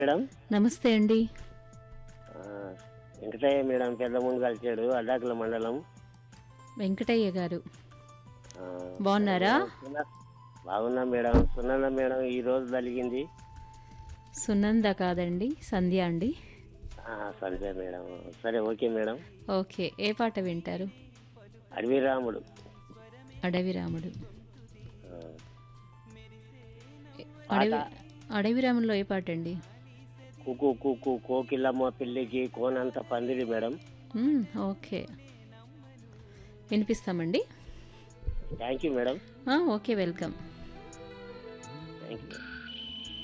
madam నమస్తే అండి ఆ, వెంకటయ్య మేడం పెద్ద ముందు కలిసాడు అడ్డాకుల మండలం వెంకటయ్య గారు ఆ, బాగున్నారా సున్న- బాగున్నా మేడం సునంద మేడం ఈ రోజు జరిగింది సునంద కాదండి సంధ్య అండి ఆ, సంజయ్ మేడం సరే ఓకే మేడం ఓకే ఏ పాట వింటారు అడవి రాముడు అడవి రాముడు ఆ, అడవి అడవి రాములో ఏ పాట అండి కుకు కుకు కోకిలమ్మ పిల్లికి కోనంత పందిరి మేడం మ్మ్, ఓకే వినిపిస్తామండి థ్యాంక్ యూ మేడం ఆ, ఓకే వెల్కమ్ థ్యాంక్ యూ